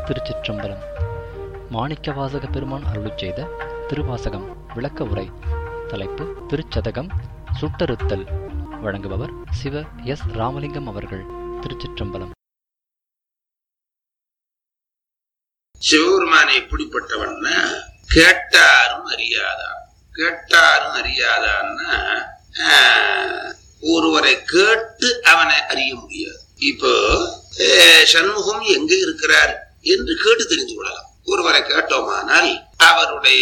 திருச்சிற்றம்பலம் மாணிக்கவாசக பெருமான் அருளிச் செய்த திருவாசகம் விளக்க உரை தலைப்பு திருச்சதகம் சுட்டறுத்தல் வழங்குபவர் சிவ எஸ் ராமலிங்கம் அவர்கள் திருச்சிற்றம்பலம் சிவபெருமான் எப்படிப்பட்டவன்னா கேட்டாரும் அறியாதான் கேட்டாரும் அறியாதான்னா ஆஹ், ஒருவரை கேட்டு அவனை அறிய முடியாது இப்போ அஹ், சண்முகம் எங்க இருக்கிறார் என்று கேட்டு தெரிந்து கொள்ளலாம் ஒருவரை கேட்டோமானால் அவருடைய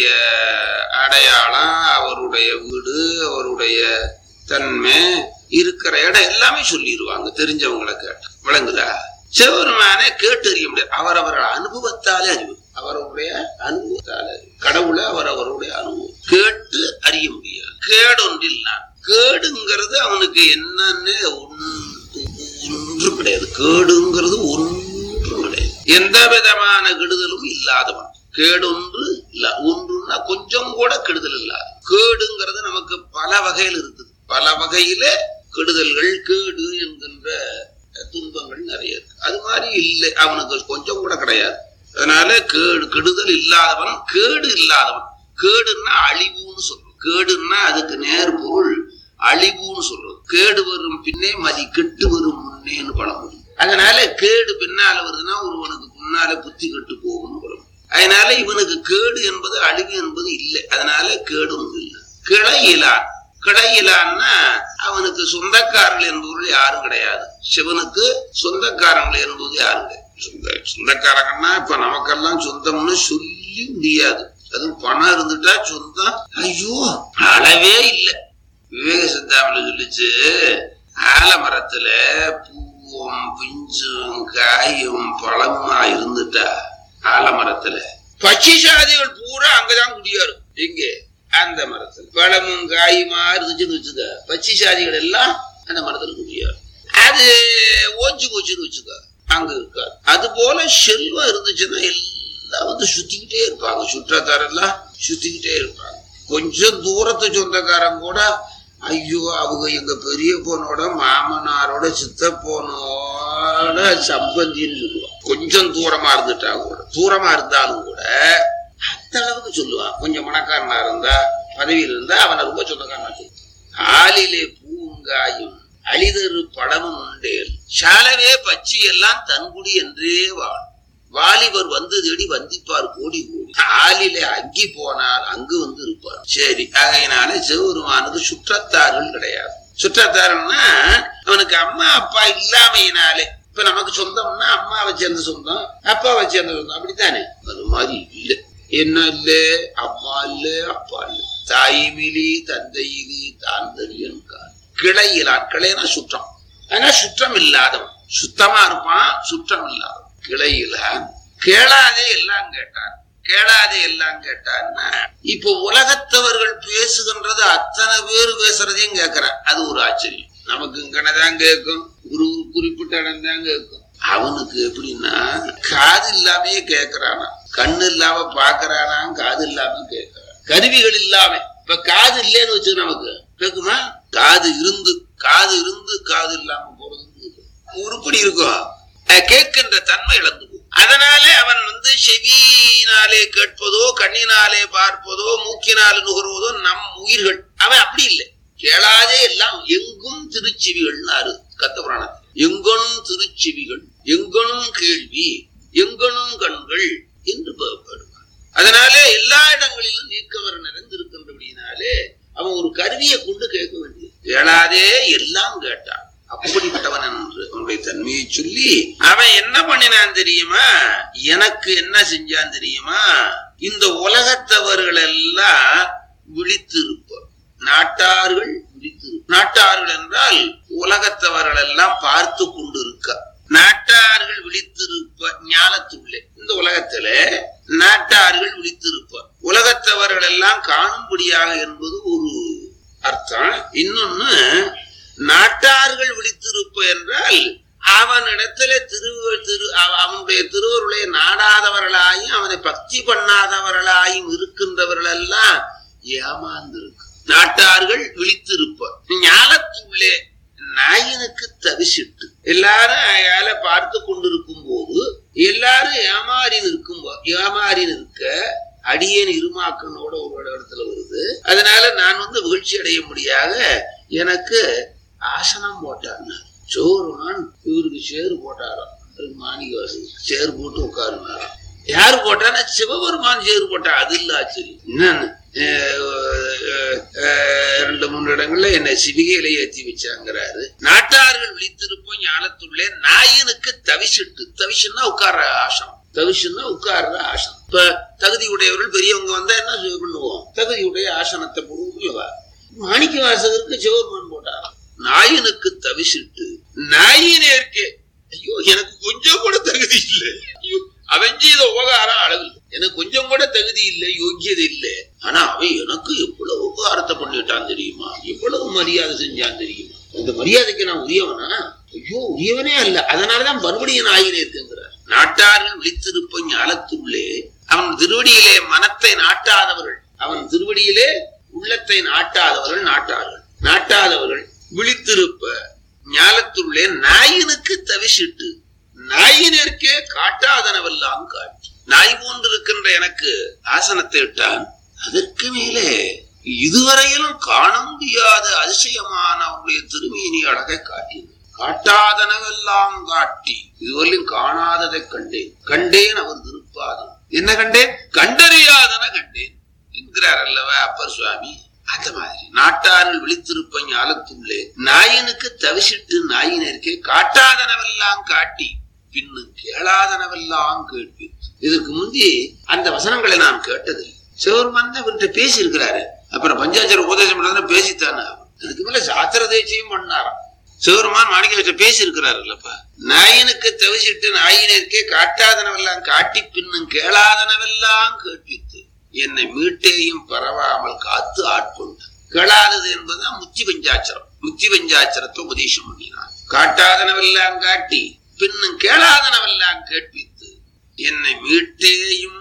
அடையாளம் அவருடைய வீடு அவருடைய தன்மை இருக்கிற இடம் எல்லாமே சொல்லிடுவாங்க தெரிஞ்சவங்களை கேட்டு விளங்குதா சிவபெருமானை கேட்டு அறிய முடியாது அவரவர்கள் அனுபவத்தாலே அறிவு அவரவருடைய அனுபவத்தாலே அறிவு கடவுளை அவரவருடைய அனுபவம் கேட்டு அறிய முடியாது கேடொன்றில் நான் கேடுங்கிறது அவனுக்கு என்னன்னு ஒன்று ஒன்று கிடையாது கேடுங்கிறது ஒன்றும் கிடையாது எந்த விதமான கெடுதலும் இல்லாதவன் கேடொன்று இல்ல ஒன்றுன்னா கொஞ்சம் கூட கெடுதல் இல்லாத கேடுங்கிறது நமக்கு பல வகையில் இருக்குது பல வகையில கெடுதல்கள் கேடு என்கின்ற துன்பங்கள் நிறைய இருக்கு அது மாதிரி இல்லை அவனுக்கு கொஞ்சம் கூட கிடையாது அதனால கேடு கெடுதல் இல்லாதவன் கேடு இல்லாதவன் கேடுன்னா அழிவுன்னு சொல்றோம் கேடுன்னா அதுக்கு நேர் பொருள் அழிவுன்னு சொல்றது கேடு வரும் பின்னே மதி கெட்டு வரும் முன்னேன்னு பழமொழி அதனால கேடு பின்னால வருதுன்னா ஒருவனுக்கு முன்னால புத்தி கெட்டு போகும்னு பழமொழி அதனால இவனுக்கு கேடு என்பது அழிவு என்பது இல்லை அதனால கேடு ஒன்று இல்லை கிளையிலான் கிளையிலான்னா அவனுக்கு சொந்தக்காரர்கள் என்பவர்கள் யாரும் கிடையாது சிவனுக்கு சொந்தக்காரங்கள் என்பது யாரும் கிடையாது சொந்த சொந்தக்காரங்கன்னா இப்ப நமக்கெல்லாம் சொந்தம்னு சொல்லி முடியாது அதுவும் பணம் இருந்துட்டா சொந்தம் ஐயோ அளவே இல்லை விவேக சிந்தாமணி சொல்லிச்சு ஆலமரத்துல பூவும் பிஞ்சும் காயும் பழமுமா இருந்துட்டா ஆலமரத்துல பச்சை சாதிகள் பூரா அங்கதான் குடியாரும் எங்கே அந்த மரத்துல பழமும் காயுமா இருந்துச்சுன்னு வச்சுக்க பச்சை சாதிகள் எல்லாம் அந்த மரத்துல குடியாரும் அது ஓஞ்சு போச்சுன்னு வச்சுக்க அங்க இருக்காது அது போல செல்வம் இருந்துச்சுன்னா எல்லாம் வந்து சுத்திக்கிட்டே இருப்பாங்க சுற்றத்தாரெல்லாம் சுத்திக்கிட்டே இருப்பாங்க கொஞ்சம் தூரத்து சொந்தக்காரன் கூட ஐயோ அவங்க எங்க பெரிய பொண்ணோட மாமனாரோட சித்தப்போனோட சம்பந்தின்னு சொல்லுவான் கொஞ்சம் தூரமா இருந்துட்டா கூட தூரமா இருந்தாலும் கூட அந்த அளவுக்கு சொல்லுவான் கொஞ்சம் மணக்காரனா இருந்தா பதவியில் இருந்தா அவனை ரொம்ப சொந்தக்காரனா சொல்லுவான் ஆளிலே பூங்காயும் அழிதரு படமும் உண்டேல் சாலவே பச்சி எல்லாம் தன்குடி என்றே வாழ் வாலிபர் வந்து தேடி வந்திப்பார் கோடி கோடி ஆளிலே அங்கி போனால் அங்கு வந்து இருப்பார் சரி ஆகையினால சிவபெருமானுக்கு சுற்றத்தார்கள் கிடையாது சுற்றத்தார்கள்னா அவனுக்கு அம்மா அப்பா இல்லாமையினாலே இப்ப நமக்கு சொந்தம்னா அம்மாவை சேர்ந்த சொந்தம் அப்பாவை சேர்ந்த சொந்தம் அப்படித்தானே அது மாதிரி இல்லை என்ன இல்ல அம்மா இல்ல அப்பா இல்ல தாய்மிலி தந்தையிலி தான் தெரியன் கிளையிலான் கிளைனா சுற்றம் ஆனா சுற்றம் இல்லாதவன் சுத்தமா இருப்பான் சுற்றம் இல்லாதவன் கிளையிலான் கேளாதே எல்லாம் கேட்டான் கேளாதே எல்லாம் கேட்டான்னா இப்போ உலகத்தவர்கள் பேசுகின்றது அத்தனை பேர் பேசுறதையும் கேட்கிறான் அது ஒரு ஆச்சரியம் நமக்கு இங்கனதான் கேட்கும் ஒரு குறிப்பிட்ட இடம் தான் கேட்கும் அவனுக்கு எப்படின்னா காது இல்லாமே கேட்கிறானா கண்ணு இல்லாம பாக்குறானா காது இல்லாம கேட்கிறான் கருவிகள் இல்லாம இப்ப காது இல்லைன்னு வச்சு நமக்கு கேக்குமா காது இருந்து காது இருந்து காது இல்லாம போறது உருப்படி இருக்கும் அஹ் கேட்கின்ற தன்மை இழந்து போகும் அதனாலே அவன் வந்து செவியினாலே கேட்பதோ கண்ணினாலே பார்ப்பதோ மூக்கினாலே நுகர்வதோ நம் உயிர்கள் அவன் அப்படி இல்லை கேளாதே எல்லாம் எங்கும் திருச்செவிகள்னாரு கத்த புராணத்தில் எங்கனும் திருச்செவிகள் எங்கனும் கேள்வி எங்கனும் கண்கள் என்று பாடுவான் அதனாலே எல்லா இடங்களிலும் நீக்கவர் நிறைந்திருக்கின்றபடியினாலே அவன் ஒரு கருவியை கொண்டு கேட்க வேண்டியது கேளாதே எல்லாம் கேட்டான் அப்படிப்பட்டவன் என்று அவனுடைய தன்மையை சொல்லி அவன் என்ன பண்ணினான் தெரியுமா எனக்கு என்ன செஞ்சான் தெரியுமா இந்த உலகத்தவர்கள் எல்லாம் விழித்திருப்பார் நாட்டார்கள் விழித்திருப்பார் நாட்டார்கள் என்றால் உலகத்தவர்கள் எல்லாம் பார்த்து கொண்டு இருக்க நாட்டார்கள் விழித்திருப்ப ஞானத்துள்ளே இந்த உலகத்துல நாட்டார்கள் விழித்திருப்பார் உலகத்தவர்கள் எல்லாம் காணும்படியாக என்பது ஒரு அர்த்தம் இன்னொன்னு நாட்டார்கள் விழித்திருப்ப என்றால் அவனிடத்துல திரு திரு அவ- அவனுடைய திருவருளை நாடாதவர்களாயும் அவனை பக்தி பண்ணாதவர்களாயும் இருக்கின்றவர்கள் எல்லாம் ஏமாந்திருக்கு நாட்டார்கள் விழித்திருப்ப ஞானத்துள்ளே நாயினுக்கு தவிசிட்டு எல்லாரும் அயால பார்த்து கொண்டிருக்கும் போது எல்லாரும் ஏமாறி நிற்கும் போ- ஏமாறி நிற்க அடியேன் இருமாக்கனோட ஒரு இடத்துல வருது அதனால நான் வந்து வீழ்ச்சி அடைய முடியாத எனக்கு ஆசனம் போட்டார் சோறுமான் இவருக்கு சேறு போட்டாராம் மாணிக்கவாசன் சேறு போட்டு உட்காருனாராம் யாரு போட்டான்னா சிவபெருமான் சேறு போட்டா அது இல்ல ஆச்சரியம் என்னன்னு அஹ், அஹ், ரெண்டு மூணு இடங்கள்ல என்ன சிவிகையில ஏத்தி வச்சாங்கிறாரு நாட்டார்கள் விழித்திருப்போம் ஞானத்துள்ளே நாயனுக்கு தவிசிட்டு தவிசுன்னா உட்கார்ற ஆசனம் தவிசுன்னா உட்கார்ற ஆசனம் இப்ப தகுதி உடையவர்கள் பெரியவங்க வந்தா என்ன செய்ய பண்ணுவோம் தகுதி உடைய ஆசனத்தை போடுவோம் மாணிக்க வாசகருக்கு சிவபெருமான் போட்டார் நாயனுக்கு தவிசிட்டு நாயினேற்கே ஐயோ எனக்கு கொஞ்சம் கூட தகுதி இல்லை ஐயோ அவன் செய்த உபகாரம் அளவில் எனக்கு கொஞ்சம் கூட தகுதி இல்லை யோக்கியதை இல்லை ஆனா அவன் எனக்கு எவ்வளவு உபகாரத்தை பண்ணிட்டான் தெரியுமா எவ்வளவு மரியாதை செஞ்சான் தெரியுமா அந்த மரியாதைக்கு நான் உரியவனா ஐயோ உரியவனே அல்ல அதனாலதான் மறுபடியும் நாயினே இருக்குங்கிறார் நாட்டார்கள் விழித்திருப்ப ஞாலத்துள்ளே அவன் திருவடியிலே மனத்தை நாட்டாதவர்கள் அவன் திருவடியிலே உள்ளத்தை நாட்டாதவர்கள் நாட்டார்கள் நாட்டாதவர்கள் விழித்திருப்ப ஞாலத்துள்ளே நாயினுக்கு தவிசிட்டு நாயினருக்கே காட்டாதனவெல்லாம் காட்டி நாய் போன்றிருக்கின்ற எனக்கு ஆசனத்தை இட்டான் அதற்கு மேலே இதுவரையிலும் காண முடியாத அதிசயமான அவருடைய திருமீனி அழகை காட்டினார் காட்டாதனவெல்லாம் காட்டி இதுவரையிலும் காணாததை கண்டேன் கண்டேன் அவர் திருப்பாதம் என்ன கண்டேன் கண்டறியாதன கண்டேன் என்கிறார் அல்லவா அப்பர் சுவாமி அந்த மாதிரி நாட்டாரில் விழித்திருப்ப ஞாலத்துள்ளே நாயினுக்கு தவிசிட்டு நாயினருக்கே காட்டாதனவெல்லாம் காட்டி பின்னு கேளாதனவெல்லாம் கேட்பி இதற்கு முந்தி அந்த வசனங்களை நான் கேட்டதில்லை சிவருமான் தான் இவர்கிட்ட பேசி இருக்கிறாரு அப்புறம் பஞ்சாச்சர உபதேசம் பண்றதுல பேசித்தானே அதுக்கு மேல சாத்திர தேய்ச்சியும் பண்ணாராம் சிவருமான் மாணிக்க பேசி இருக்கிறாரு இல்லப்பா நாயினுக்கு தவிசிட்டு நாயினருக்கே காட்டாதனவெல்லாம் காட்டி பின்னும் கேளாதனவெல்லாம் கேட்பித்து என்னை மீட்டேயும் பரவாமல் காத்து ஆட்கொண்டு கேளாதது என்பதுதான் முத்தி பஞ்சாச்சரம் முத்தி பஞ்சாச்சரத்தை உபதேசம் பண்ணினார் காட்டாதனவெல்லாம் காட்டி பின்னும் கேளாதனவெல்லாம் கேட்பித்து என்னை மீட்டேயும்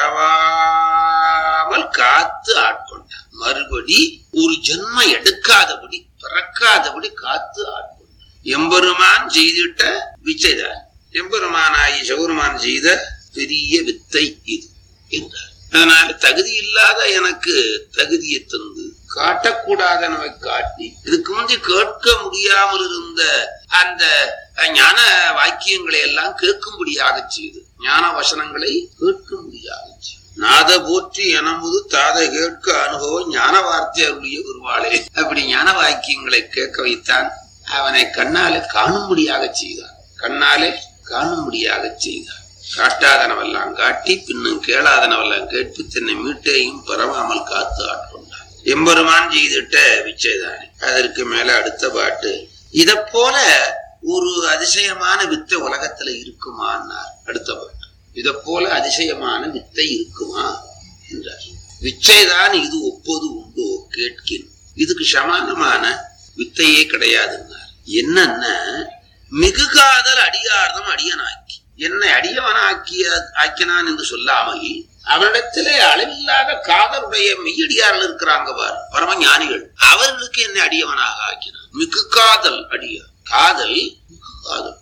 பெறவாமல் காத்து ஆட்கொண்டார் மறுபடி ஒரு ஜென்ம எடுக்காதபடி பிறக்காதபடி காத்து ஆட்கொண்டார் எம்பெருமான் செய்திட்ட விச்சைதான் எம்பெருமானாகி சௌருமான் செய்த பெரிய வித்தை இது என்றார் அதனால தகுதி இல்லாத எனக்கு தகுதியை தந்து காட்டக்கூடாதனவை காட்டி இதுக்கு முந்தி கேட்க முடியாமல் இருந்த அந்த ஞான வாக்கியங்களை எல்லாம் கேட்கும்படியாக செய்து ஞான வசனங்களை கேட்கும்படியாக செய்து நாத போற்றி எனமுது தாத கேட்க அனுபவம் ஞான வார்த்தை அருளிய வருவாளே அப்படி ஞான வாக்கியங்களை கேட்க வைத்தான் அவனை கண்ணாலே காணும்படியாக செய்தான் கண்ணாலே காணும்படியாக செய்தான் காட்டாதனவெல்லாம் காட்டி பின்னும் கேளாதனவெல்லாம் கேட்பு தன்னை மீட்டையும் பரவாமல் காத்து ஆட்கொண்டான் எம்பெருமான் செய்திட்ட விச்சைதானே அதற்கு மேல அடுத்த பாட்டு இத போல ஒரு அதிசயமான வித்தை உலகத்துல இருக்குமான்னார் அடுத்த பாட்டு இத போல அதிசயமான வித்தை இருக்குமா என்றார் விச்சைதான் இது ஒப்பது உண்டோ கேட்கின் இதுக்கு சமானமான வித்தையே கிடையாதுன்னார் என்னன்னா மிகு காதல் அடியார்தம் அடியனாக்கி என்னை அடியவனாக்கிய ஆக்கினான் என்று சொல்லாமல் அவரிடத்திலே அளவில்லாத காதலுடைய மெய்யடியார்கள் இருக்கிறாங்க பார் பரம ஞானிகள் அவர்களுக்கு என்னை அடியவனாக ஆக்கினான் மிகு காதல் அடியார் காதல் மிகு காதல்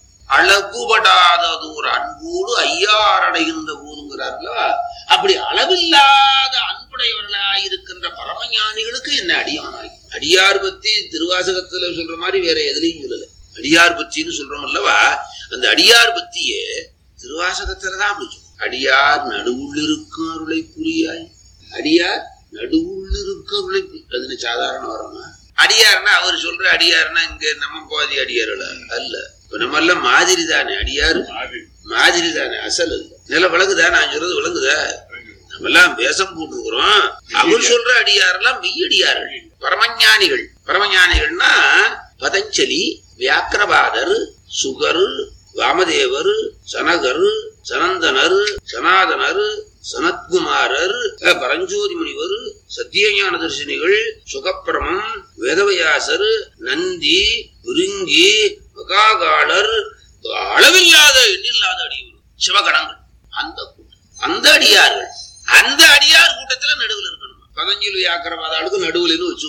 அளவுபடாததோர் அன்போடு ஐயாரடைகின்ற போதுங்கிறார்களா அப்படி அளவில்லாத அன்புடையவர்களாய் இருக்கின்ற பரமஞானிகளுக்கு என்ன அடியானாய் அடியார் பத்தி திருவாசகத்துல சொல்ற மாதிரி வேற எதுலையும் சொல்லல அடியார் பத்தின்னு சொல்றோம் அல்லவா அந்த அடியார் பத்தியே திருவாசகத்துலதான் அப்படி சொல்லும். அடியார் நடுவுள் இருக்கும் அருளை புரியாய் அடியார் நடுவுள் இருக்கும் அருளை புரி- அதுன்னு சாதாரண வரமா அடியார்னா அவர் சொல்ற அடியார்னா இங்க நம்ம பாதி அடியார்கள் அல்ல இப்ப நம்ம எல்லாம் மாதிரி தானே அடியார் மாதிரி தானே அசல் அல்ல நில விளங்குதா நான் சொல்றது விளங்குதா நம்ம எல்லாம் வேஷம் போட்டுக்கிறோம் அவர் சொல்ற அடியாரெல்லாம் மெய்யடியார்கள் பரமஞானிகள் பரமஞானிகள்னா பதஞ்சலி வியாக்கிரபாதர் சுகர் வாமதேவர் சனகர் சனந்தனர் சனாதனர் சனத்குமாரர் அஹ், பரஞ்சோதி முனிவர் சத்தியஞான தரிசனிகள் சுகப்பிரமம் வேதவியாசர் நந்தி விருங்கி மகாகாலர் அளவில்லாத எண்ணில்லாத அடியவர் சிவகணங்கள் அந்த கூட்டம் அந்த அடியார்கள் அந்த அடியார் கூட்டத்துல நடுவில் இருக்கணும் பதஞ்சலி வியாக்கிரவாதாளுக்கு நடுவுலன்னு வச்சுக்கோங்களேன்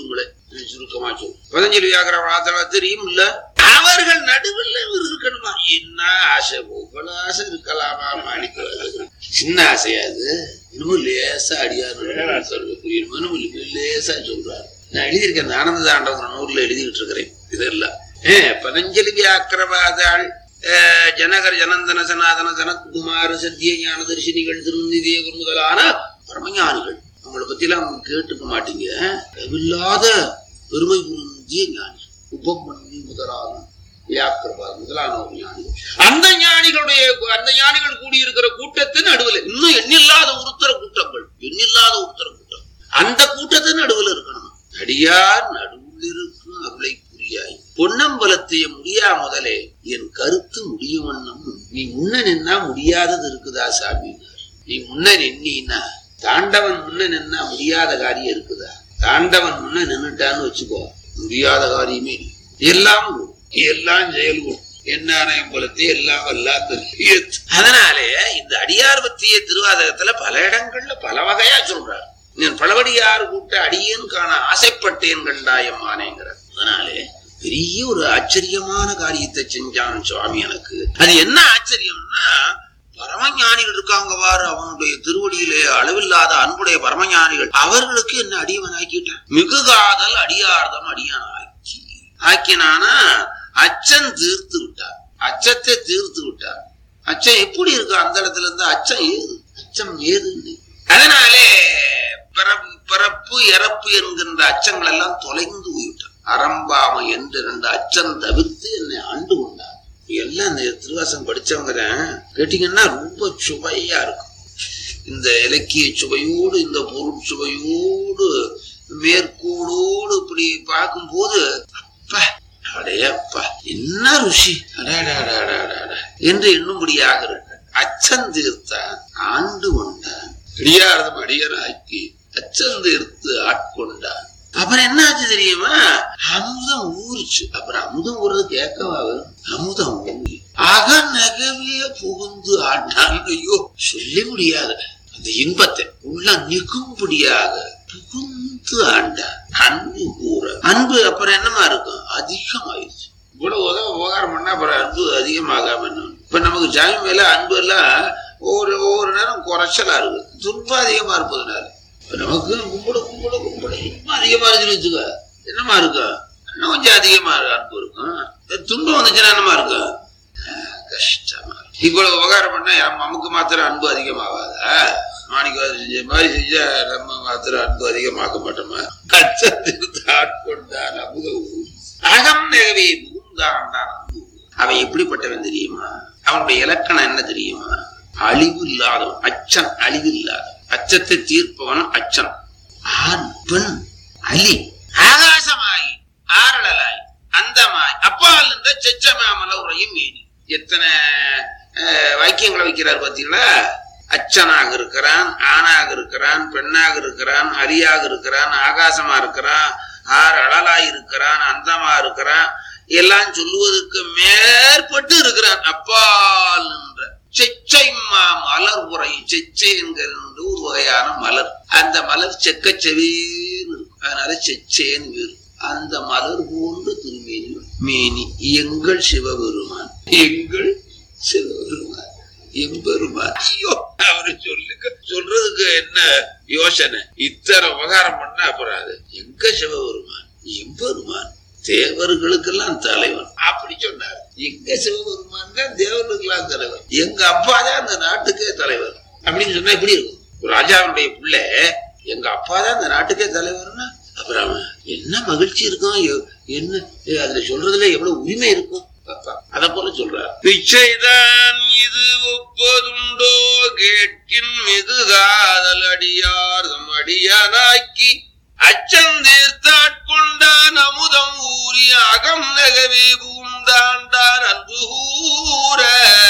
சுருக்கமா சொல்லு பதஞ்சலி வியாகர வார்த்தை தெரியும் இல்ல அவர்கள் நடுவில் இவர் இருக்கணுமா என்ன ஆசை இவ்வளவு ஆசை இருக்கலாமா மாணிக்க சின்ன ஆசையா அது இன்னமும் லேசா அடியாரு சொல்ல புரியுமா இன்னமும் லேசா சொல்றாரு நான் எழுதியிருக்கேன் இந்த ஆனந்த தாண்டவன் நூல்ல எழுதிட்டு இருக்கிறேன் இதெல்லாம் ஏ, பதஞ்சலி வியாக்கிரவாதாள் அஹ், ஜனகர் ஜனந்தன சனாதன சனத்குமார் சத்திய ஞான தரிசினிகள் திருநிதிய முதலான பரமஞானிகள் அவங்கள பத்தி எல்லாம் கேட்டுக்க மாட்டீங்க இல்லாத பெருமை புரிஞ்சிய ஞானி உபமன்னி முதலான வியாக்கிரவாத முதலான ஒரு ஞானிகள் அந்த ஞானிகளுடைய அந்த ஞானிகள் கூடியிருக்கிற கூட்டத்தின் நடுவில் இன்னும் எண்ணில்லாத உருத்தர கூட்டங்கள் எண்ணில்லாத உருத்தர கூட்டம் அந்த கூட்டத்தின் நடுவில் இருக்கணும் அடியார் நடுவில் இருக்கும் அருளை புரியாய் பொன்னம்பலத்தைய முடியா முதலே என் கருத்து முடியும் வண்ணம் நீ முன்ன நின்னா முடியாதது இருக்குதா சாமி நீ முன்ன நின்னா தாண்டவன் முன்ன நின்னா முடியாத காரியம் இருக்குதா தாண்டவன் முன்ன நின்னுட்டான்னு வச்சுக்கோ முடியாத காரியமே இல்லை. எல்லாம் கூடும். எல்லாம் செயல்கூடும் என்னானயம் போலத்தே எல்லாம் வல்லாத அதனாலே இந்த அடியார் பற்றிய திருவாதகத்துல பல இடங்கள்ல பல வகையா சொல்றார் நான் பலவடியார் கூட்ட அடியேன் காண ஆசைப்பட்டேன் கண்டாயம் ஆனேங்கிறார் அதனாலே பெரிய ஒரு ஆச்சரியமான காரியத்தை செஞ்சான் சுவாமி எனக்கு அது என்ன ஆச்சரியம்னா பரமஞானிகள் இருக்காங்க பாரு அவனுடைய திருவடியிலே அளவில்லாத அன்புடைய பரமஞானிகள் அவர்களுக்கு என்ன அடியவன் ஆக்கிட்டான் மிகு காதல் அடியார்தம் அடியான் ஆக்கி ஆக்கினானா அச்சம் தீர்த்து விட்டார் அச்சத்தை தீர்த்து விட்டார் அச்சம் எப்படி இருக்கு அந்த இடத்துல இருந்து அச்சம் ஏது அச்சம் ஏது அதனாலே பிறப்பு பிறப்பு இறப்பு என்கின்ற அச்சங்கள் எல்லாம் தொலைந்து போய்விட்டார் அறம்பாம என்று ரெண்டு அச்சம் தவிர்த்து என்னை ஆண்டு கொண்டார் எல்லாம் இந்த திருவாசம் படிச்சவங்க கேட்டீங்கன்னா ரொம்ப சுவையா இருக்கும் இந்த இலக்கிய சுவையோடு இந்த பொருள் சுவையோடு மேற்கோளோடு இப்படி பார்க்கும்போது அப்பா அடையப்பா என்ன ருசி அடாடாடாடாடா என்று எண்ணும்படியாக இருக்கு அச்சம் தீர்த்தான் ஆண்டு கொண்டான் அடியாரதம் அடியனாக்கி அச்சம் தீர்த்து ஆட்கொண்டான் அப்புறம் என்ன ஆச்சு தெரியுமா அமுதம் ஊறிச்சு அப்புறம் அமுதம் ஊறது கேட்கவா வரும்? அமுதம் ஊறி அக நகவே புகுந்து ஆட்டான் ஐயோ சொல்லி முடியாது அந்த இன்பத்தை உள்ள நிற்கும்படியாக புகுந்து ஆண்டான் அன்பு கூற அன்பு அப்புறம் என்னமா இருக்கும் அதிகமாயிருச்சு இவ்வளவு உதவ உபகாரம் பண்ணா அப்புறம் அன்பு அதிகமாகாம என்ன? இப்ப நமக்கு ஜாமி மேல அன்பு எல்லாம் ஒவ்வொரு ஒவ்வொரு நேரம் குறைச்சலா இருக்கு துன்பம் அதிகமா இருப்பதுனால இப்ப நமக்கு கும்பிட கும்பிட கும்பிட இன்னும் அதிகமா இருக்குன்னு வச்சுக்க என்னமா இருக்கும் இன்னும் கொஞ்சம் அதிகமா இருக்கு அன்பு இருக்கும் துன்பம் வந்துச்சுன்னா என்னமா இருக்கும் ஆஹ், கஷ்டமா இருக்கும். இவ்வளவு உபகாரம் பண்ணா நம்ம- நமக்கு மாத்திரம் அன்பு அதிகமாகாதா மாணிக்கவாதி செஞ்ச மாதிரி செஞ்சா நம்ம மாத்திரம் அன்பு அதிகமாக்க மாட்டோமா கச்சத்திற்கு ஆட்கொண்டான் அமுத ஊர். அகம் நகவே புகுந்தான் தான் அன்பு. அவன் எப்படிப்பட்டவன் தெரியுமா அவனுடைய இலக்கணம் என்ன தெரியுமா அழிவு இல்லாதவன் அச்சம் அழிவு இல்லாதவன் அச்சத்தை தீர்ப்பவன் அச்சம் ஆண் பெண் அலி ஆகாசமாய் ஆரழலாய் அந்தமாய் அப்பால் இருந்த செச்சமாமல உரையும் மேனி எத்தனை அஹ், வாக்கியங்களை வைக்கிறார் பாத்தீங்களா அச்சனாக இருக்கிறான் ஆணாக இருக்கிறான் பெண்ணாக இருக்கிறான் அலியாக இருக்கிறான் ஆகாசமா இருக்கிறான் ஆறு அழலாய் இருக்கிறான் அந்தமா இருக்கிறான் எல்லாம் சொல்லுவதற்கு மேற்பட்டு இருக்கிறான் அப்பால் என்ற செச்சைமா மலர் உரை செச்சை என்கிற ஒரு வகையான மலர் அந்த மலர் செக்க செவேன்னு இருக்கும் அதனால செச்சேன்னு வேறு அந்த மலர் போன்று திருமேனி மேனி எங்கள் சிவபெருமான் எங்கள் சிவபெருமான் எம்பெருமான் ஐயோ அவரு சொல்லுங்க சொல்றதுக்கு என்ன யோசனை இத்தனை உபகாரம் பண்ணா அப்புறம் அது எங்க சிவபெருமான் எம்பெருமான் தேவர்களுக்கெல்லாம் தலைவன் அப்படி சொன்னார் எங்க சிவபெருமான் தான் தேவர்களுக்கெல்லாம் தலைவர் எங்க அப்பா தான் அந்த நாட்டுக்கே தலைவர் அப்படின்னு சொன்னா எப்படி இருக்கும் ஒரு ராஜாவுடைய பிள்ளை எங்க அப்பா தான் அந்த நாட்டுக்கே தலைவர்னா அப்புறம் அவன் என்ன மகிழ்ச்சி இருக்கும் எ- என்ன ஏ, அதுல சொல்றதுல எவ்வளவு உரிமை இருக்கும் அப்பா அத போல சொல்றார் பிச்சைதான் இது ஒப்பதுண்டோ கேட்கின் மிகு காதல் அடியார் தம் அடியானாக்கி அச்சந்தீர்த்தாட்கொண்டான் அமுதம் ஊறி அகம் நகவே பூந்தாண்டான் அன்பு கூற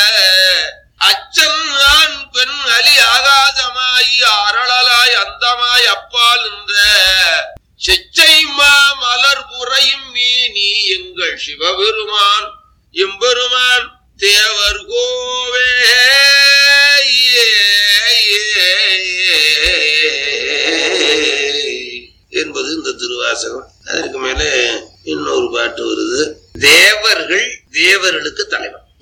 அச்சன் ஆண் பெண் அலி ஆகாசமாய் அரளலாய் அந்தமாய் அப்பால் நின்ற செச்சை மா மலர் புறையும் மீனி எங்கள் சிவபெருமான் எம்பெருமான் தேவர் கோவே என்பது இந்த திருவாசகம் அதற்கு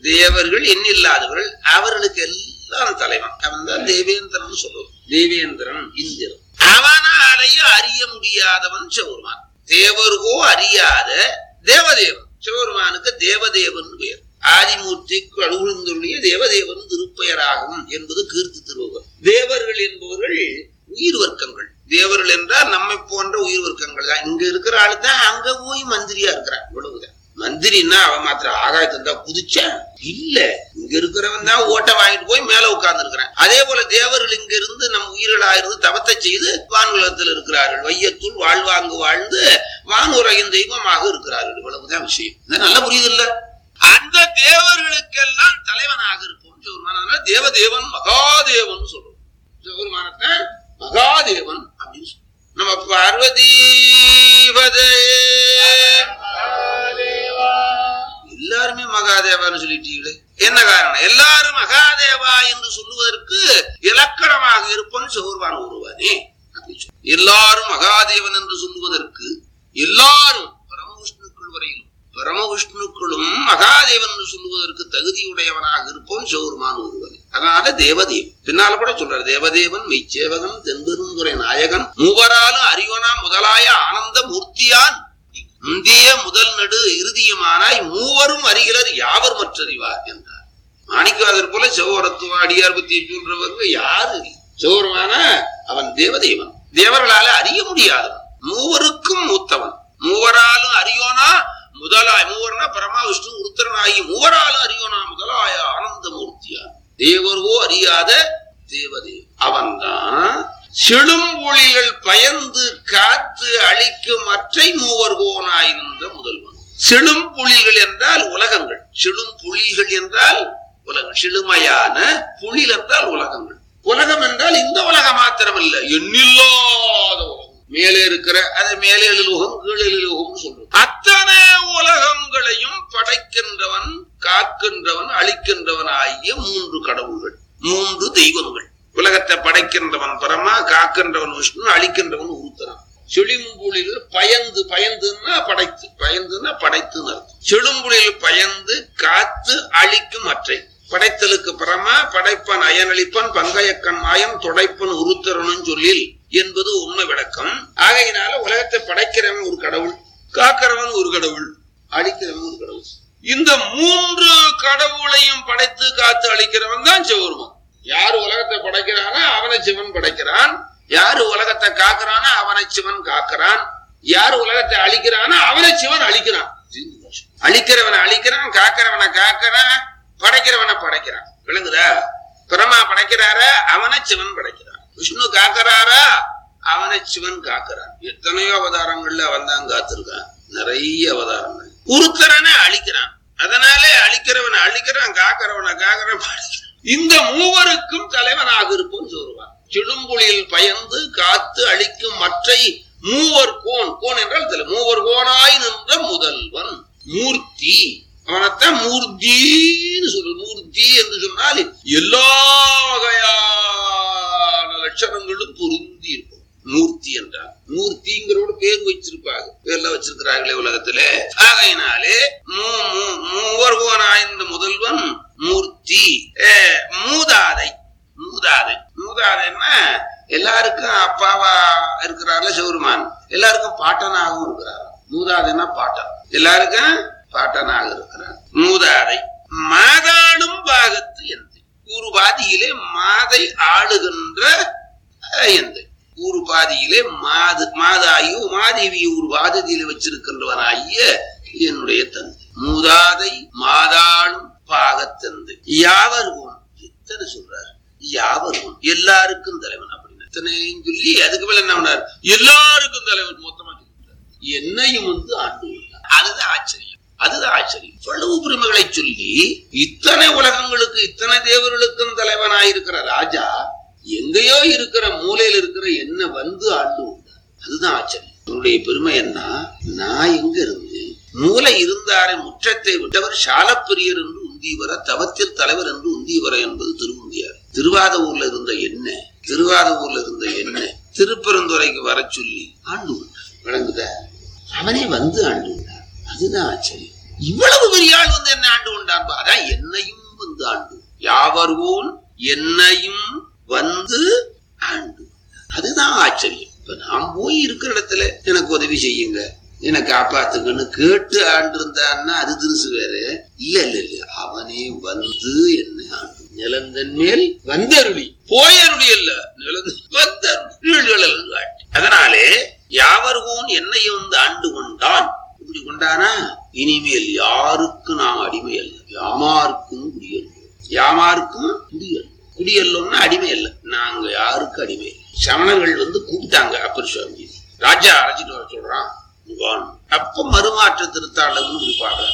தேவர்கள் எண்ணில்லாதவர்கள் அவர்களுக்கு எல்லாம் தலைவன் அவன் தான் தேவேந்திரன் சொல்லுவோம் தேவேந்திரன் இந்திரன் அவனாலேயும் அறிய முடியாதவன் சிவருமான் தேவர்கோ அறியாத தேவதேவன் சிவருமானுக்கு தேவதேவன் பெயர் ஆதிமூர்த்தி அழுகுழுந்துடைய தேவதேவன் திருப்பெயராகும் என்பது கீர்த்தி திருவகம் தேவர்கள் என்பவர்கள் உயிர் வர்க்கங்கள் தேவர்கள் என்றால் நம்மை போன்ற உயிர் வர்க்கங்கள் தான் இங்க இருக்கிற ஆளு தான் அங்க போய் மந்திரியா இருக்கிறான் இவ்வளவுதான் மந்திரின்னா அவன் மாத்திரம் ஆகாயத்துல தான் குதிச்சான் இல்ல இங்க இருக்கிறவன் தான் ஓட்ட வாங்கிட்டு போய் மேல உட்கார்ந்து இருக்கிறான் அதே போல தேவர்கள் இங்க இருந்து நம் உயிர்களா இருந்து தவத்தை செய்து வானுலகத்தில் இருக்கிறார்கள் வையத்துள் வாழ்வாங்கு வாழ்ந்து வானுலகின் தெய்வமாக இருக்கிறார்கள் இவ்வளவுதான் விஷயம் இது நல்லா புரியுது இல்ல அந்த தேவர்களுக்கெல்லாம் தலைவனாக இருப்போம் சிவருமான தேவதேவன் மகாதேவன் சொல்றோம் சிவருமானத்தை மகாதேவன் அப்படின்னு சொல்றோம் நம்ம பார்வதீபதே எல்லாருமே மகாதேவான்னு சொல்லிட்டீங்களே என்ன காரணம் எல்லாரும் மகாதேவா என்று சொல்லுவதற்கு இலக்கணமாக இருப்பன் சிவருமான ஒருவனே அப்படின்னு சொல்லி. எல்லாரும் மகாதேவன் என்று சொல்லுவதற்கு எல்லாரும் பரமவிஷ்ணுக்கள் வரையிலும் பரமவிஷ்ணுக்களும் மகாதேவன் என்று சொல்லுவதற்கு தகுதியுடையவனாக இருப்போம் சிவருமான ஒருவனே அதனால தேவதேவன் பின்னால கூட சொல்றார் தேவதேவன் மெய்ச்சேவகன் தென்பெருந்துரை நாயகன் மூவராலும் அறிவனா முதலாய ஆனந்த மூர்த்தியான் முந்திய முதல் நடு இறுதியுமானாய் மூவரும் அறிகிறர் யாவர் மற்றறிவார் என்றார் மாணிக்கவாதர் போல சிவவரத்துவ அடியார் பத்தி சொல்றவங்க யாரு சிவருமான அவன் தேவதேவன் தேவர்களால அறிய முடியாதவன் மூவருக்கும் மூத்தவன் மூவராலும் அறியோனா முதலாய் மூவர்னா பரமா விஷ்ணு உருத்தரனாகி மூவராலும் அறியோனா முதலாய ஆனந்த மூர்த்தியான் தேவர்வோ அறியாத தேவதேவ் அவன்தான் செழும்பொழிகள் பயந்து காத்து அழிக்கும் அற்றை மூவர்கோனாயிருந்த முதல்வன் செழும்புலிகள் என்றால் உலகங்கள் செழும்புலிகள் என்றால் உலகம் செழுமையான புலில் என்றால் உலகங்கள் உலகம் என்றால் இந்த உலகம் மாத்திரமல்ல எண்ணில்லாத உலகம் மேலே இருக்கிற அது மேலே எழுலுகம் கீழே எழுலுகம் சொல்றோம் அத்தனை உலகங்களையும் படைக்கின்றவன் காக்கின்றவன் அழிக்கின்றவன் ஆகிய மூன்று கடவுள்கள் மூன்று தெய்வங்கள் உலகத்தை படைக்கின்றவன் பரமா காக்கின்றவன் விஷ்ணு அழிக்கின்றவன் உருத்தரன் செழும்புலில் பயந்து பயந்துன்னா படைத்து பயந்துன்னா படைத்துன்னு அர்த்தம் செழும்புலில் பயந்து காத்து அழிக்கும் அற்றை படைத்தலுக்கு பரமா படைப்பன் அயனளிப்பன் பங்கையக்கண் மாயம் துடைப்பன் உருத்தரனும் சொல்லில் என்பது உண்மை விளக்கம் ஆகையினால உலகத்தை படைக்கிறவன் ஒரு கடவுள் காக்கிறவன் ஒரு கடவுள் அழிக்கிறவன் ஒரு கடவுள் இந்த மூன்று கடவுளையும் படைத்து காத்து அழிக்கிறவன் தான் சிவருமான் யார் உலகத்தை படைக்கிறானோ அவனை சிவன் படைக்கிறான் யாரு உலகத்தை காக்குறானோ அவனை சிவன் காக்குறான் யார் உலகத்தை அழிக்கிறானோ அவனை சிவன் அழிக்கிறான் அழிக்கிறவனை அழிக்கிறான் காக்கிறவனை காக்கிறான் படைக்கிறவனை படைக்கிறான் விளங்குதா பிரமா படைக்கிறார அவனை சிவன் படைக்கிறான் விஷ்ணு காக்குறாரா அவனை சிவன் காக்குறான் எத்தனையோ அவதாரங்கள்ல அவன் தான் காத்திருக்கான் நிறைய அவதாரங்கள் உருத்தரனை அழிக்கிறான் அதனாலே அழிக்கிறவனை அழிக்கிறான் காக்கிறவனை காக்கிறவன் படைக்கிறான் இந்த மூவருக்கும் தலைவனாக இருப்போம் சொல்லுவான் சிடும்புலியில் பயந்து காத்து அழிக்கும் மற்றை மூவர் கோன் கோன் என்றால் தெரியல மூவர் கோனாய் நின்ற முதல்வன் மூர்த்தி அவனைத்தான் மூர்த்தின்னு சொல்லு மூர்த்தி என்று சொன்னால் எல்லா வகையான லட்சணங்களும் பொருந்தி இருக்கும் மூர்த்தி என்றால் மூர்த்திங்கிறோட பேர் வச்சிருப்பாங்க பேர்ல வச்சிருக்கிறார்களே உலகத்துல ஆகையினாலே மூ- மூ- மூவர் கோனாய்ந்த முதல்வன் மூர்த்தி அஹ், மூதாதை மூதாதை மூதாதைன்னா எல்லாருக்கும் அப்பாவா இருக்கிறார்ல சிவருமான் எல்லாருக்கும் பாட்டனாகவும் இருக்கிறார் மூதாதைன்னா பாட்டன் எல்லாருக்கும் பாட்டனாக இருக்கிறார் மூதாதை மாதாடும் பாகத்து எந்தை ஒரு பாதியிலே மாதை ஆளுகின்ற அஹ், எந்தை ஒரு பாதியிலே மாது மாதாயோ மாதேவி ஒரு பாதத்திலே வச்சிருக்கின்றவனாகிய என்னுடைய தந்தை மூதாதை மாதாளும் பாகத்தந்தை யாவரும் எத்தனை சொல்றாரு யாவரும் எல்லாருக்கும் தலைவன் அப்படின்னு எத்தனையும் சொல்லி அதுக்கு மேல என்ன பண்ணார் எல்லாருக்கும் தலைவன் மொத்தமா சொல்லிட்டார் என்னையும் வந்து ஆண்டு கொண்டார். அதுதான் ஆச்சரியம் அதுதான் ஆச்சரியம் இவ்வளவு பெருமைகளை சொல்லி இத்தனை உலகங்களுக்கு இத்தனை தேவர்களுக்கும் தலைவனாயிருக்கிற ராஜா எங்கேயோ இருக்கிற மூலையில இருக்கிற என்ன வந்து ஆண்டு கொண்டார் அதுதான் ஆச்சரியம் அவருடைய பெருமை என்ன நான் எங்க இருந்து மூலை இருந்தாரை முற்றத்தை விட்டவர் சாலப்பிரியர் என்று உந்திவர தவத்தில் தலைவர் என்று உந்திவர என்பது திருமுந்தியார் திருவாதூர்ல இருந்த என்ன திருவாதூர்ல இருந்த என்ன திருப்பெருந்துறைக்கு வர சொல்லி ஆண்டு கொண்டார் விளங்குதா அவனே வந்து ஆண்டு கொண்டார் அதுதான் ஆச்சரியம் இவ்வளவு பெரிய ஆள் வந்து என்ன ஆண்டு கொண்டான் அதான் என்னையும் வந்து ஆண்டு யாவர்வோன் என்னையும் வந்து ஆண்டு அதுதான் ஆச்சரியம் இப்ப நான் போய் இருக்கிற இடத்துல எனக்கு உதவி செய்யுங்க என்னை காப்பாத்துங்கன்னு கேட்டு ஆண்டு இருந்தான்னா அது திருசு வேற இல்ல இல்ல இல்ல அவனே வந்து என்ன ஆண்டு நிலந்தன் மேல் வந்தருளி போயருளி அல்ல நிலந்து வந்தருளி காட்டி அதனாலே யாவர்கோன் என்னை வந்து ஆண்டு கொண்டான் இப்படி கொண்டானா இனிமேல் யாருக்கு நாம் அடிமை அல்ல யாமாருக்கும் குடியல்ல யாமாருக்கும் குடியல் குடியல்லோம்னா அடிமை அல்ல நாங்க யாருக்கு அடிமை இல்லை. சமணர்கள் வந்து கூப்பிட்டாங்க அப்பர் சுவாமி ராஜா அழைச்சிட்டு வர சொல்றான் நீ வான்னு. அப்ப மறுமாற்ற திருத்தாண்டவன்னு இப்படி பாடுறாரு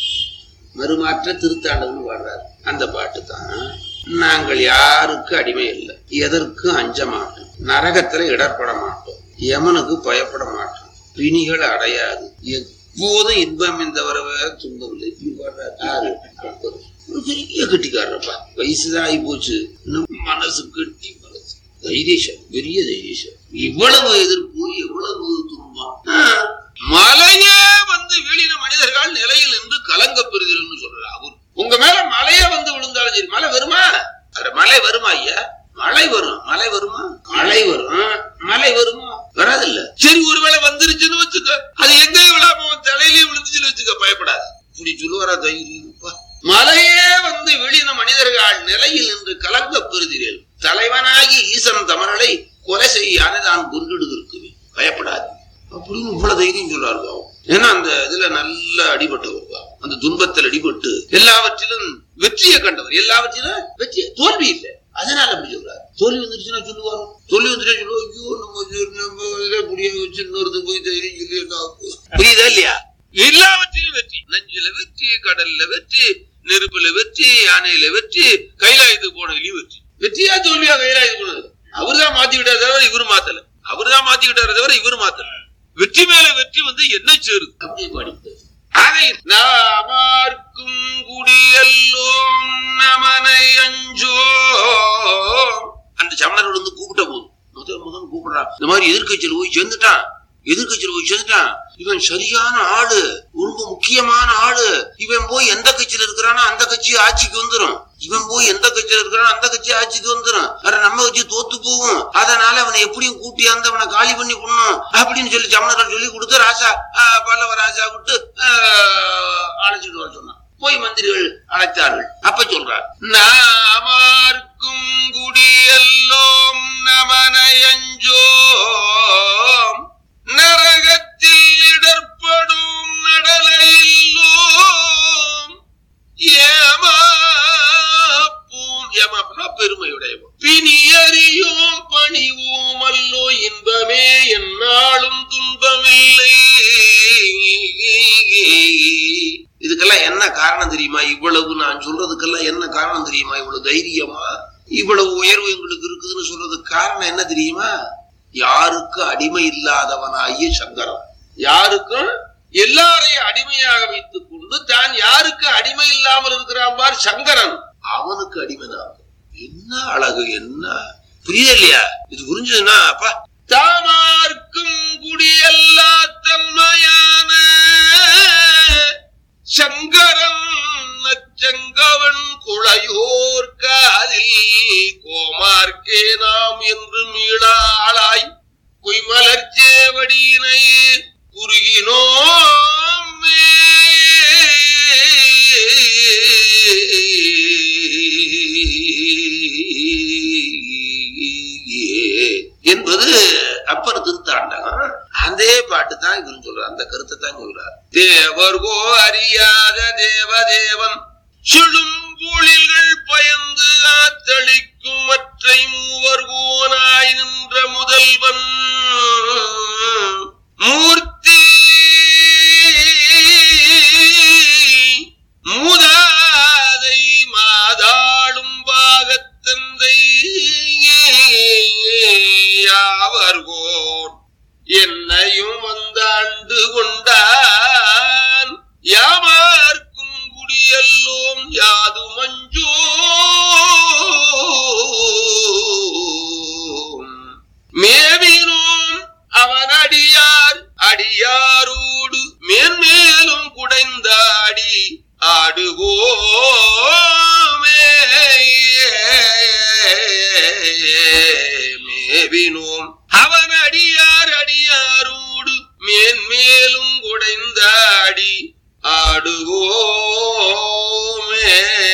மறுமாற்ற திருத்தாண்டவன்னு பாடுறாரு அந்த பாட்டு தான் நாங்கள் யாருக்கு அடிமை இல்லை எதற்கும் அஞ்ச மாட்டோம் நரகத்துல இடர்பட மாட்டோம் யமனுக்கு பயப்பட மாட்டோம் பிணிகள் அடையாது எப்போதும் இன்பம் இந்த வரவ துன்பம் இல்லை இப்படி பாடுறாரு யாரு அப்பர். ஒரு பெரிய கட்டிக்காரப்பா வயசுதான் ஆகி போச்சு இன்னும் மனசு கட்டி மனசு தைரியசம் பெரிய தைரியசம் இவ்வளவு எதிர்ப்பு எவ்வளவு துன்பம் ஆ, மலையே வந்து வீழின மனிதர்கள் நிலையில் நின்று கலங்க பெறுகிறன்னு சொல்றாரு அவர் உங்க மேல மலையே வந்து விழுந்தாலும் சரி மலை வருமா அட மலை வருமா ஐயா மழை வரும் மழை வருமா மழை வரும் மழை வருமா வராதில்ல சரி ஒருவேளை வந்துருச்சுன்னு வச்சுக்க அது எங்கேயும் விழாம உன் தலையிலேயே விழுந்துச்சுன்னு வச்சுக்க பயப்படாது இப்படி சொல்லுவாரா தைரியப்பா மலையே வந்து விழின மனிதர்கள் நிலையில் நின்று கலங்க பெறுகிறேன் தலைவனாகி ஈசன் தமிழை கொலை செய்யாத நான் கொன்றிடுகிறேன் பயப்படாது அப்படின்னு இவ்வளவு தைரியம் சொல்றாரு பாவம். ஏன்னா அந்த இதுல நல்ல அடிபட்டவர் பாவம். அந்த துன்பத்தில் அடிபட்டு எல்லாவற்றிலும் வெற்றியை கண்டவர் எல்லாவற்றிலும் வெற்றி தோல்வி இல்லை அதனால அப்படி சொல்றாரு தோல்வி வந்துருச்சுன்னா சொல்லுவாரு தோல்வி வந்துட்டா சொல்லுவோம் ஐயோ நம்ம இது- நம்ம இதை புரிய வச்சு இன்னொருத்து போய் தைரியம் சொல்லி என்ன ஆகும்? புரியுதா இல்லையா எல்லாவற்றிலும் வெற்றி நஞ்சுல வெற்றி கடல்ல வெற்றி நெருப்புல வெற்றி யானையில வெற்றி கைலாயத்துக்கு போனதுலயும் வெற்றி வெற்றியா தோல்வியா கைலாயத்துக்கு போனது அவர்தான் மாத்திக்கிட்டாரு தவிர இவரு மாத்தல அவர்தான் மாத்திக்கிட்டாரு தவிர இவரு மாத்தல வெற்றி மேல வெற்றி வந்து என்ன சேருது அப்படியே படிப்பு அதை நாமார்க்கும் குடியல்லோம் நமனை அஞ்சோ அந்த சமணர் வந்து கூப்பிட்ட போது முதல் முதல் கூப்பிடுறான் இந்த மாதிரி எதிர்க்கட்சியில் போய் சேர்ந்துட்டான் எதிர்க்கட்சியில் போய் சேர்ந்துட்டான் இவன் சரியான ஆளு ரொம்ப முக்கியமான ஆளு இவன் போய் எந்த கட்சியில இருக்கிறானோ அந்த கட்சி ஆட்சிக்கு வந்துரும் இவன் போய் எந்த கட்சியில இருக்கிறானோ அந்த கட்சி ஆட்சிக்கு வந்துரும் வேற நம்ம கட்சி தோத்து போகும் அதனால அவனை எப்படியும் கூட்டியாந்து அவனை காலி பண்ணி கொள்ளணும் அப்படின்னு சொல்லி சமணர்கள் சொல்லி கொடுத்து ராஜா ஆஹ், பல்லவ ராஜா விட்டு ஆஹ், அழைச்சிட்டு வர சொன்னான் போய் மந்திரிகள் அழைத்தார்கள் அப்ப சொல்றார் நாமார்க்கும் குடியல்லோம் நமனையஞ்சோம் நரகத்தில் இடர்படும் நடலையில்லோம் ஏமாப்பூம் ஏமாப்புனா பெருமையுடையவன் பிணியறியோம் பணிவோம் அல்லோ இன்பமே என்னாலும் துன்பமில்லை இதுக்கெல்லாம் என்ன காரணம் தெரியுமா இவ்வளவு நான் சொல்றதுக்கெல்லாம் என்ன காரணம் தெரியுமா இவ்வளவு தைரியமா இவ்வளவு உயர்வு எங்களுக்கு இருக்குதுன்னு சொல்றதுக்கு காரணம் என்ன தெரியுமா யாருக்கு அடிமை இல்லாதவனாகிய சங்கரம் யாருக்கும் எல்லாரையும் அடிமையாக வைத்துக் கொண்டு தான் யாருக்கு அடிமை இல்லாமல் இருக்கிறான் பார் சங்கரன் அவனுக்கு அடிமைதான் என்ன அழகு என்ன புரியுது இல்லையா இது புரிஞ்சதுன்னா அப்பா தாமார்க்கும் குடியல்லா தன்மையான சங்கரன் நச்சங்கவன் குழையோர் காதில் கோமார்க்கே நாம் என்று மீளாளாய் பொய்மலர் சேவடியினை குறுகினோம் என்பது அப்பர் திருத்தாண்டகம் அதே பாட்டு தான் இவரு சொல்றார் அந்த கருத்தை தான் சொல்றார் தேவர்கோ அறியாத தேவதேவன் செழும்பொழில்கள் பயந்து ஆத்தளிக்கும் மற்றை மூவர்கோனாய் நின்ற முதல்வன் மூர்த்தி மூதாதை மாதாளும் பாகத்தந்தை யாவர்கோர் என்னையும் வந்தாண்டு கொண்டான் யாமார்க்கும் குடியல்லோம் யாது மஞ்சோ மேவினோம் அவன் அடியார் அடியாரோடு மேன்மேலும் குடைந்தாடி மேவினோம் அவன் அடியார் அடியாரோடு மேன்மேலும் குடைந்தாடி ஆடுவோமே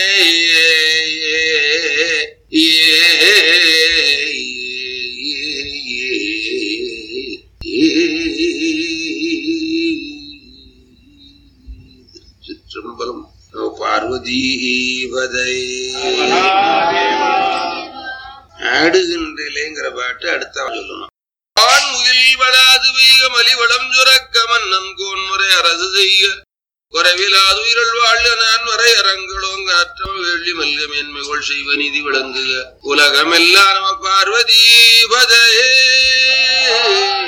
சிற்றம்பலம் பார்வதீபதை ஆடுகின்றேங்கிற பாட்டு அடுத்த சொல்லணும் ஆண் முகில் வளாது வீக மலிவளம் சுரக்க மன்னன் கோன்முறை அரசு செய்ய குறைவிலாது உயிரல் வாழ்க நான் வரை அரங்களோங்க அற்றம் வெள்ளி மல்க மேன்மைகள் செய்வ நிதி விளங்குக உலகமெல்லாம் நம பார்வதீபதையே